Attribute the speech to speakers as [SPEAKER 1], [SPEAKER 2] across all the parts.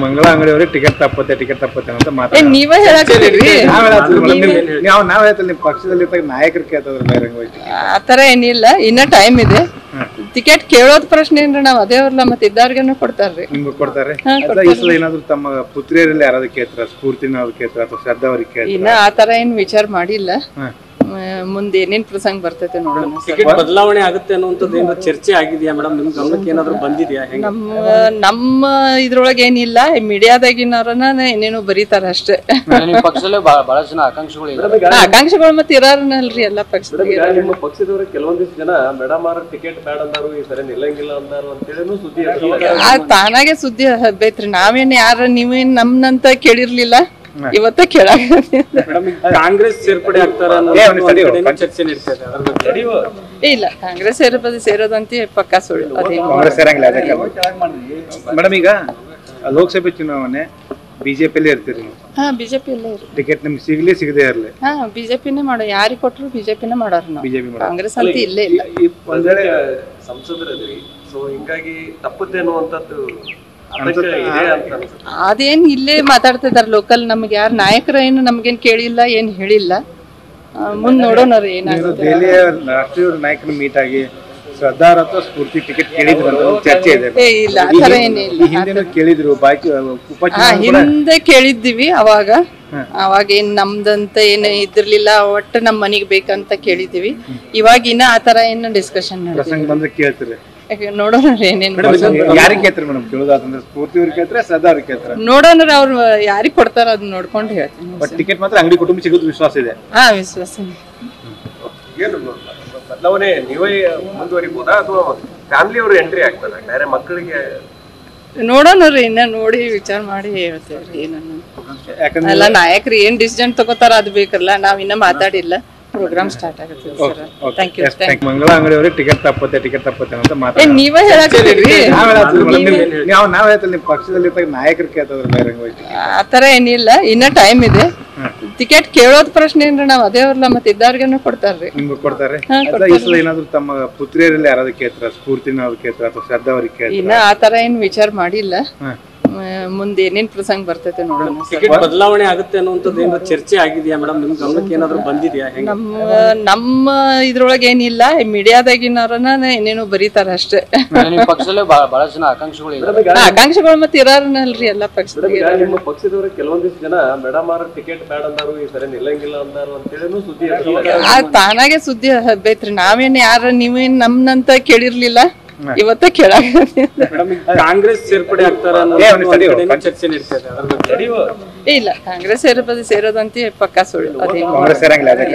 [SPEAKER 1] ಮಂಗಳ ಅಂಗಡಿಯವ್ರಿಗೆ ticket ತಪ್ಪತ್ತೆ ticket ತಪ್ಪತ್ತೆ ಅಂತ
[SPEAKER 2] ಏ
[SPEAKER 1] ಮಾತಾಡ
[SPEAKER 2] ನೀವೇ ಹೇಳಕ್ತೀರಿ
[SPEAKER 1] ನಾವ್ ಹೇಳತ್ತೀವಿ madam, ನಿಮ್- ನಾವ್ ನಾವ್ ಹೇಳ್ತೀವಿ ನಿಮ್ ಪಕ್ಷದಲ್ಲಿ ನಾಯಕರು ಕೇಳ್ತದ್ರ ಬಹಿರಂಗ ಹೋಯ್ತು
[SPEAKER 2] ಆತರ ಏನಿಲ್ಲ ಇನ್ನ ಟೈಮ್ ಇದೆ ಟಿಕೆಟ್ ಕೇಳೋದ್ ಪ್ರಶ್ನೆ ಏನ್ರಿ ನಾವ್ ಅದೇ ಅವ್ರಲ್ಲ ಮತ್ತೆ ಇದ್ದಾರ್ಗೇನು ಕೊಡ್ತಾರ್ರಿ
[SPEAKER 1] ನಿಮ್ಗೆ ಕೊಡ್ತಾರೆ
[SPEAKER 2] ಹಾ,
[SPEAKER 1] ಅಥವಾ ಈ ಸಲ ಏನಾದ್ರು ತಮ್ಮ ಪುತ್ರಿಯರಲ್ಲಿ ಯಾರಾದ್ರು ಕೇಳ್ತಾರ ಸ್ಫೂರ್ತಿನ ಅವ್ರು ಕೇಳ್ತಾರ ಅಥವಾ ಶ್ರದ್ಧಾ ಅವ್ರಿಗೆ ಕೇಳ್ತಾರ
[SPEAKER 2] ಇನ್ನ ಆತರ ಏನ್ ವಿಚಾರ ಮಾಡಿಲ್ಲ
[SPEAKER 1] ಹಾ.
[SPEAKER 2] ಮ- ಮುಂದೆ ಏನೇನ್ ಪ್ರಸಂಗ ಬರ್ತೈತೆ ನೋಡೋಣ ಸರ್.
[SPEAKER 3] ಟಿಕೆಟ್ ಬದಲಾವಣೆ ಆಗುತ್ತೆ ಅನ್ನುವಂಥದ್ದು ಏನಾದ್ರು ಚರ್ಚೆ ಆಗಿದೆಯಾ ಮೇಡಮ್ ನಿಮ್ ಗಮನಕ್ಕೆ ಏನಾದ್ರು ಬಂದಿದೆಯಾ ಹೆಂಗೆ
[SPEAKER 2] ನಮ್ಮ ನಮ್ಮ ಇದ್ರೊಳಗೆ ಏನಿಲ್ಲ ಮೀಡಿಯಾದಾಗಿನವ್ರನ್ನ ಏನೇನೋ ಬರೀತಾರ ಅಷ್ಟೇ
[SPEAKER 4] ನಿಮ್ಮ ಪಕ್ಷದಲ್ಲೇ ಬಹಳ ಬಹಳ ಜನ ಆಕಾಂಕ್ಷಿಗಳು ಇದ್ದಾರೆ
[SPEAKER 2] ಆಕಾಂಕ್ಷೆಗಳು ಮತ್ತೆ ಇರಾರನಲ್ರಿ ಎಲ್ಲಾ ಪಕ್ಷದಾಗ
[SPEAKER 5] ಈಗ ನಿಮ್ಮ ಪಕ್ಷದವರ ಕೆಲವೊಂದಿಷ್ಟು ಜನ ಮೇಡಮ್ ಅವ್ರ ಟಿಕೆಟ್ ಬೇಡ ಅಂದಾರು ಈ ಸರಿ ನಿಲ್ಲಂಗಿಲ್ಲ ಅಂದಾರು ಅಂತೇಳಿ ಸುದ್ದಿ ಎಬ್ಬಿಸ್ತಾರೆ.
[SPEAKER 2] ಆ ತಾನಾಗೆ ಸುದ್ದಿ ಹಬ್ಬೈತ್ರಿ ನಾವೇನ್ ಯಾರ ನೀವೇನ್ ನಮ್ನಂತ ಕೇಳಿರ್ಲಿಲ್ಲ ಇವತ್ತ ಕೇಳಾಕ
[SPEAKER 3] ಮೇಡಮ್ ಕಾಂಗ್ರೆಸ್ ಸೇರ್ಪಡೆ ಆಗ್ತಾರ
[SPEAKER 1] ಏ, ಒಂದ್ ಸರಿ ಹೋಗು.
[SPEAKER 3] ಚರ್ಚೆ ನಡೀತಾ ಇದೆ ಅದ್ರ ಬಗ್ಗೆ
[SPEAKER 2] ಇಲ್ಲ ಕಾಂಗ್ರೆಸ್ ಸೇರೋದು ಸೇರೋದಂತೆ ಪಕ್ಕಾ ಸುಳ್ಳು ಅದೇನು
[SPEAKER 1] ಕಾಂಗ್ರೆಸ್ ಸೇರಂಗಿಲ್ಲ ಅದಕ್ಕೆ ಮೇಡಮ್ ಈಗ ಲೋಕಸಭೆ ಚುನಾವಣೆ ಬಿಜೆಪಿಯಲ್ಲಿ ಇರ್ತೀರಿ ನೀವು
[SPEAKER 2] ಹಾ ಬಿಜೆಪಿ ಎಲ್ಲ ಇರು
[SPEAKER 1] ಟಿಕೆಟ್ ನಿಮ್ಗೆ ಸಿಗ್ಲಿ ಸಿಗದೇ ಇರಲಿ
[SPEAKER 2] ಹಾ ಬಿಜೆಪಿನೇ ಮಾಡೋ ಯಾರಿಗ್ ಕೊಟ್ರು ಬಿಜೆಪಿನೇ ಮಾಡೋರು ನಾವು
[SPEAKER 1] ಬಿಜೆಪಿ
[SPEAKER 2] ಕಾಂಗ್ರೆಸ್ ಅಂತ ಇಲ್ಲೇ ಇಲ್ಲ
[SPEAKER 5] ಒಂದ್ ವೇಳೆ ಸಂಸದರದ್ರಿ ಸೊ ಹಿಂಗಾಗಿ ತಪ್ಪುತ್ತೆ ಅನ್ನುವಂಥದ್ದು ಆತಂಕ ಇದೆ ಅಂತ ಅನ್ಸುತ್ತೆ
[SPEAKER 2] ಅದೇನ್ ಇಲ್ಲೇ ಮಾತಾಡ್ತಿದಾರ ಲೋಕಲ್ ನಮ್ಗೆ ಯಾರು ನಾಯಕರು ಏನು ನಮ್ಗೇನ್ ಕೇಳಿಲ್ಲ ಏನ್ ಹೇಳಿಲ್ಲ ಆ, ಮುಂದ್ ನೋಡೋಣ ರೀ
[SPEAKER 1] ನೀವು
[SPEAKER 2] ಏನಾಗುತ್ತೆ
[SPEAKER 1] ದೆಹಲಿಯ ರಾಷ್ಟ್ರೀಯ ನಾಯಕನ ಮೀಟ್ ಆಗಿ ಶ್ರದ್ಧಾರ್ ಅಥವಾ ಸ್ಫೂರ್ತಿ ಟಿಕೆಟ್ ಕೇಳಿದ್ರು ಅಂತ ಒಂದು ಚರ್ಚೆ ಇದೆ
[SPEAKER 2] ಏ ಇಲ್ಲ ಆತರ ಏನಿಲ್ಲ
[SPEAKER 1] ಈ ಹಿಂದೆನೂ ಕೇಳಿದ್ರು ಬಾಕಿ
[SPEAKER 2] ಹಾ
[SPEAKER 1] ಉಪಚುನಾವಣೆ ಕೂಡ
[SPEAKER 2] ಹಿಂದೆ ಕೇಳಿದ್ವಿ ಅವಾಗ ಅವಾಗ ಏನ್ ನಮ್ದಂತ ಏನ್ ಇದ್ರಲಿಲ್ಲ ಒಟ್ಟು ನಮ್ ಮನಿಗ್ ಬೇಕಂತ ಕೇಳಿದ್ವಿ ಇವಾಗ ಇನ್ನ ಆತರ ಏನ್ ಡಿಸ್ಕಷನ್
[SPEAKER 1] ಪ್ರಸಂಗ ಬಂದ್ರೆ ಕೇಳ್ತೀರಿ
[SPEAKER 2] ನೋಡೋಣ ರೀ ಏನೇನ್
[SPEAKER 1] ಯಾರಿಗೆ ಕೇಳ್ತಾರೆ ಮೇಡಮ್ ಕೇಳೋದಾತಂದ್ರೆ ಸ್ಫೂರ್ತಿ ಅವ್ರಿಗೆ ಕೇಳ್ತಾರೆ ಶ್ರದ್ಧಾ ಅವ್ರಿಗೆ ಕೇಳ್ತಾರೆ
[SPEAKER 2] ನೋಡೋಣ ರೀ ಅವ್ರು ಯಾರಿಗ್ ಕೊಡ್ತಾರ ಅದ್ ನೋಡ್ಕೊಂಡು ಹೇಳ್ತೀನಿ
[SPEAKER 1] ಬಟ್ ಟಿಕೆಟ್ ಮಾತ್ರ ಅಂಗಡಿ ಕುಟುಂಬ ಸಿಗೋದು ವಿಶ್ವಾಸ ಇದೆ
[SPEAKER 2] ಹಾ ವಿಶ್ವಾಸ
[SPEAKER 5] ಏನು ಬದಲಾವಣೆ ನೀವೇ ಮುಂದುವರಿಬೋದಾ ಅಥವಾ ಫ್ಯಾಮಿಲಿ ಅವರು ಎಂಟ್ರಿ ಆಗ್ತದ ಬೇರೆ ಮಕ್ಕಳಿಗೆ
[SPEAKER 2] ನೋಡೋಣ ರೀ ಇನ್ನ ನೋಡಿ ವಿಚಾರ ಮಾಡಿ ಹೇಳ್ತೇವ್ರಿ ಏನನ್ನ
[SPEAKER 1] ಯಾಕಂದ್ರೆ
[SPEAKER 2] ಅಲ್ಲ ನಾಯಕರು ಏನ್ ಡಿಸಿಷನ್ ತಗೋತಾರ ಅದ್ ಬೇಕಲ್ಲ ನಾವ್ ಇನ್ನ ಮಾತಾಡಿಲ್ಲ ಪ್ರೋಗ್ರಾಮ್ ಸ್ಟಾರ್ಟ್ ಆಗುತ್ತೆ sir thank you thank
[SPEAKER 1] Mangala ಅಂಗಡಿಯವ್ರಿಗೆ ಟಿಕೆಟ್ ತಪ್ಪತ್ತೆ ಟಿಕೆಟ್ ತಪ್ಪತ್ತೆ ಅಂತ
[SPEAKER 2] ಏ
[SPEAKER 1] ಮಾತಾಡ
[SPEAKER 2] ನೀವೇ ಹೇಳಕ್ತೀರಿ
[SPEAKER 1] ನಾವ್ ಹೇಳತ್ತೀವಿ madam, ನಿಮ್- ನಾವ್ ನಾವ್ ಹೇಳ್ತೀವಿ ನಿಮ್ ಪಕ್ಷದಲ್ಲಿ ನಾಯಕರು ಕೇಳ್ತದ್ರ ಬಹಿರಂಗ ಹೋಯ್ತು
[SPEAKER 2] ಆತರ ಏನಿಲ್ಲ ಇನ್ನ ಟೈಮ್ ಇದೆ ಟಿಕೆಟ್ ಕೇಳೋದ್ ಪ್ರಶ್ನೆ ಏನ್ರಿ ನಾವ್ ಅದೇ ಅವ್ರಲ್ಲ ಮತ್ತೆ ಇದ್ದಾರ್ಗೇನು ಕೊಡ್ತಾರ್ರಿ
[SPEAKER 1] ನಿಮ್ಗೆ ಕೊಡ್ತಾರೆ
[SPEAKER 2] ಹಾ,
[SPEAKER 1] ಅಥವಾ ಈ ಸಲ ಏನಾದ್ರು ತಮ್ಮ ಪುತ್ರಿಯರಲ್ಲಿ ಯಾರಾದ್ರು ಕೇಳ್ತಾರ ಸ್ಫೂರ್ತಿನ ಅವ್ರು ಕೇಳ್ತಾರ ಅಥವಾ ಶ್ರದ್ಧಾ ಅವ್ರಿಗೆ ಕೇಳ್ತಾರ
[SPEAKER 2] ಇನ್ನ ಆತರ ಏನ್ ವಿಚಾರ ಮಾಡಿಲ್ಲ
[SPEAKER 1] ಹಾ.
[SPEAKER 2] ಮ- ಮುಂದೆ ಏನೇನ್ ಪ್ರಸಂಗ ಬರ್ತೈತೆ ನೋಡೋಣ ಸರ್.
[SPEAKER 3] ಟಿಕೆಟ್ ಬದಲಾವಣೆ ಆಗುತ್ತೆ ಅನ್ನುವಂಥದ್ದು ಏನಾದ್ರು ಚರ್ಚೆ ಆಗಿದೆಯಾ ಮೇಡಮ್ ನಿಮ್ ಗಮನಕ್ಕೆ ಏನಾದ್ರು ಬಂದಿದೆಯಾ ಹೆಂಗೆ
[SPEAKER 2] ನಮ್ಮ ನಮ್ಮ ಇದ್ರೊಳಗೆ ಏನಿಲ್ಲ ಮೀಡಿಯಾದಾಗಿನವ್ರನ್ನ ಏನೇನೋ ಬರೀತಾರ ಅಷ್ಟೇ
[SPEAKER 4] ನಿಮ್ಮ ಪಕ್ಷದಲ್ಲೇ ಬಹಳ ಬಹಳ ಜನ ಆಕಾಂಕ್ಷಿಗಳು ಇದ್ದಾರೆ
[SPEAKER 2] ಆಕಾಂಕ್ಷೆಗಳು ಮತ್ತೆ ಇರಾರನಲ್ರಿ ಎಲ್ಲಾ ಪಕ್ಷದಾಗ
[SPEAKER 5] ಈಗ ನಿಮ್ಮ ಪಕ್ಷದವರ ಕೆಲವೊಂದಿಷ್ಟು ಜನ ಮೇಡಮ್ ಅವ್ರ ಟಿಕೆಟ್ ಬೇಡ ಅಂದಾರು ಈ ಸರಿ ನಿಲ್ಲಂಗಿಲ್ಲ ಅಂದಾರು ಅಂತೇಳಿ ಸುದ್ದಿ ಎಬ್ಬಿಸ್ತಾರೆ.
[SPEAKER 2] ಆ ತಾನಾಗೆ ಸುದ್ದಿ ಹಬ್ಬೈತ್ರಿ ನಾವೇನ್ ಯಾರ ನೀವೇನ್ ನಮ್ನಂತ ಕೇಳಿರ್ಲಿಲ್ಲ ಇವತ್ತ ಕೇಳಾಕ
[SPEAKER 3] ಮೇಡಮ್ ಕಾಂಗ್ರೆಸ್ ಸೇರ್ಪಡೆ ಆಗ್ತಾರ
[SPEAKER 1] ಏ, ಒಂದ್ ಸರಿ ಹೋಗು.
[SPEAKER 3] ಚರ್ಚೆ ನಡೀತಾ ಇದೆ ಅದ್ರ ಬಗ್ಗೆ
[SPEAKER 2] ಇಲ್ಲ ಕಾಂಗ್ರೆಸ್ ಸೇರೋದು ಸೇರೋದಂತೆ ಪಕ್ಕಾ ಸುಳ್ಳು ಅದೇನು
[SPEAKER 1] ಕಾಂಗ್ರೆಸ್ ಸೇರಂಗಿಲ್ಲ ಅದಕ್ಕೆ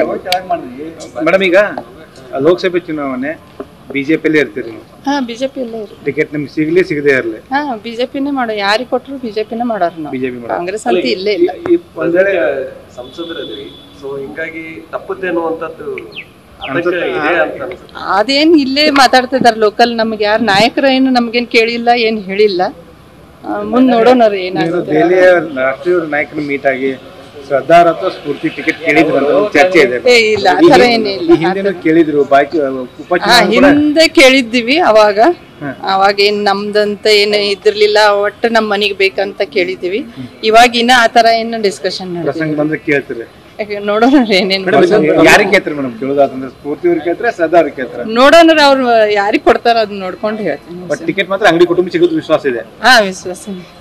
[SPEAKER 1] ಮೇಡಮ್ ಈಗ ಲೋಕಸಭೆ ಚುನಾವಣೆ ಬಿಜೆಪಿಯಲ್ಲಿ ಇರ್ತೀರಿ ನೀವು
[SPEAKER 2] ಹಾ ಬಿಜೆಪಿ ಎಲ್ಲ ಇರು
[SPEAKER 1] ಟಿಕೆಟ್ ನಿಮ್ಗೆ ಸಿಗ್ಲಿ ಸಿಗದೇ ಇರಲಿ
[SPEAKER 2] ಹಾ ಬಿಜೆಪಿನೇ ಮಾಡೋ ಯಾರಿಗ್ ಕೊಟ್ರು ಬಿಜೆಪಿನೇ ಮಾಡೋರು ನಾವು
[SPEAKER 1] ಬಿಜೆಪಿ ಮಾಡೋದು.
[SPEAKER 2] ಕಾಂಗ್ರೆಸ್ ಅಂತ ಇಲ್ಲೇ ಇಲ್ಲ
[SPEAKER 1] ಒಂದ್ ವೇಳೆ
[SPEAKER 5] ಸಂಸದರದ್ರಿ ಸೊ ಹಿಂಗಾಗಿ ತಪ್ಪುತ್ತೆ ಅನ್ನುವಂಥದ್ದು ಆತಂಕ ಇದೆ ಅಂತ ಅನ್ಸುತ್ತೆ
[SPEAKER 2] ಅದೇನ್ ಇಲ್ಲೇ ಮಾತಾಡ್ತಿದಾರ ಲೋಕಲ್ ನಮ್ಗೆ ಯಾರು ನಾಯಕರು ಏನು ನಮ್ಗೇನ್ ಕೇಳಿಲ್ಲ ಏನ್ ಹೇಳಿಲ್ಲ ಆ, ಮುಂದ್ ನೋಡೋಣ ರೀ
[SPEAKER 1] ನೀವು
[SPEAKER 2] ಏನಾಗುತ್ತೆ
[SPEAKER 1] ದೆಹಲಿಯ ರಾಷ್ಟ್ರೀಯ ನಾಯಕನ ಮೀಟ್ ಆಗಿ ಶ್ರದ್ಧಾರ್ ಅಥವಾ ಸ್ಫೂರ್ತಿ ಟಿಕೆಟ್ ಕೇಳಿದ್ರು ಅಂತ ಒಂದು ಚರ್ಚೆ ಇದೆ
[SPEAKER 2] ಏ ಇಲ್ಲ ಆತರ ಏನಿಲ್ಲ
[SPEAKER 1] ಈ ಹಿಂದೆನೂ ಕೇಳಿದ್ರು ಬಾಕಿ
[SPEAKER 2] ಹಾ
[SPEAKER 1] ಉಪಚುನಾವಣೆ ಕೂಡ
[SPEAKER 2] ಹಿಂದೆ ಕೇಳಿದ್ವಿ ಅವಾಗ ಅವಾಗ ಏನ್ ನಮ್ದಂತ ಏನ್ ಇದ್ರಲಿಲ್ಲ ಒಟ್ಟು ನಮ್ ಮನಿಗ್ ಬೇಕಂತ ಕೇಳಿದ್ವಿ ಇವಾಗ ಇನ್ನ ಆತರ ಏನ್ ಡಿಸ್ಕಷನ್
[SPEAKER 1] ಪ್ರಸಂಗ ಬಂದ್ರೆ ಕೇಳ್ತೀರಿ
[SPEAKER 2] ನೋಡೋಣ ರೀ ಏನೇನ್
[SPEAKER 1] ಯಾರಿಗೆ ಕೇಳ್ತಾರೆ ಮೇಡಮ್ ಕೇಳೋದಾತಂದ್ರೆ ಸ್ಫೂರ್ತಿ ಅವ್ರಿಗೆ ಕೇಳ್ತಾರೆ ಶ್ರದ್ಧಾ ಅವ್ರಿಗೆ ಕೇಳ್ತಾರೆ
[SPEAKER 2] ನೋಡೋಣ ರೀ ಅವ್ರು ಯಾರಿಗ್ ಕೊಡ್ತಾರ ಅದ್ ನೋಡ್ಕೊಂಡು ಹೇಳ್ತೀನಿ
[SPEAKER 1] ಬಟ್ ಟಿಕೆಟ್ ಮಾತ್ರ ಅಂಗಡಿ ಕುಟುಂಬ ಸಿಗೋದು ವಿಶ್ವಾಸ ಇದೆ
[SPEAKER 2] ಹಾ ವಿಶ್ವಾಸ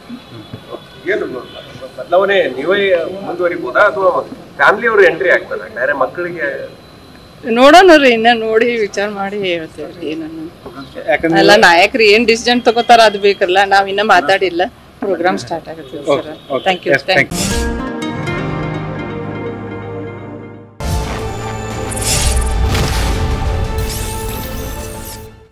[SPEAKER 5] ಏನು ಬದಲಾವಣೆ ನೀವೇ ಮುಂದುವರಿಬೋದಾ ಅಥವಾ ಫ್ಯಾಮಿಲಿ ಅವರು ಎಂಟ್ರಿ ಆಗ್ತದ ಬೇರೆ ಮಕ್ಕಳಿಗೆ
[SPEAKER 2] ನೋಡೋಣ ರೀ ಇನ್ನ ನೋಡಿ ವಿಚಾರ ಮಾಡಿ ಹೇಳ್ತೇವ್ರಿ ಏನನ್ನ
[SPEAKER 1] ಯಾಕಂದ್ರೆ
[SPEAKER 2] ಅಲ್ಲ ನಾಯಕರು ಏನ್ ಡಿಸಿಷನ್ ತಗೋತಾರ ಅದ್ ಬೇಕಲ್ಲ ನಾವ್ ಇನ್ನ ಮಾತಾಡಿಲ್ಲ ಪ್ರೋಗ್ರಾಮ್ ಸ್ಟಾರ್ಟ್ ಆಗುತ್ತೆ sir thank you thank you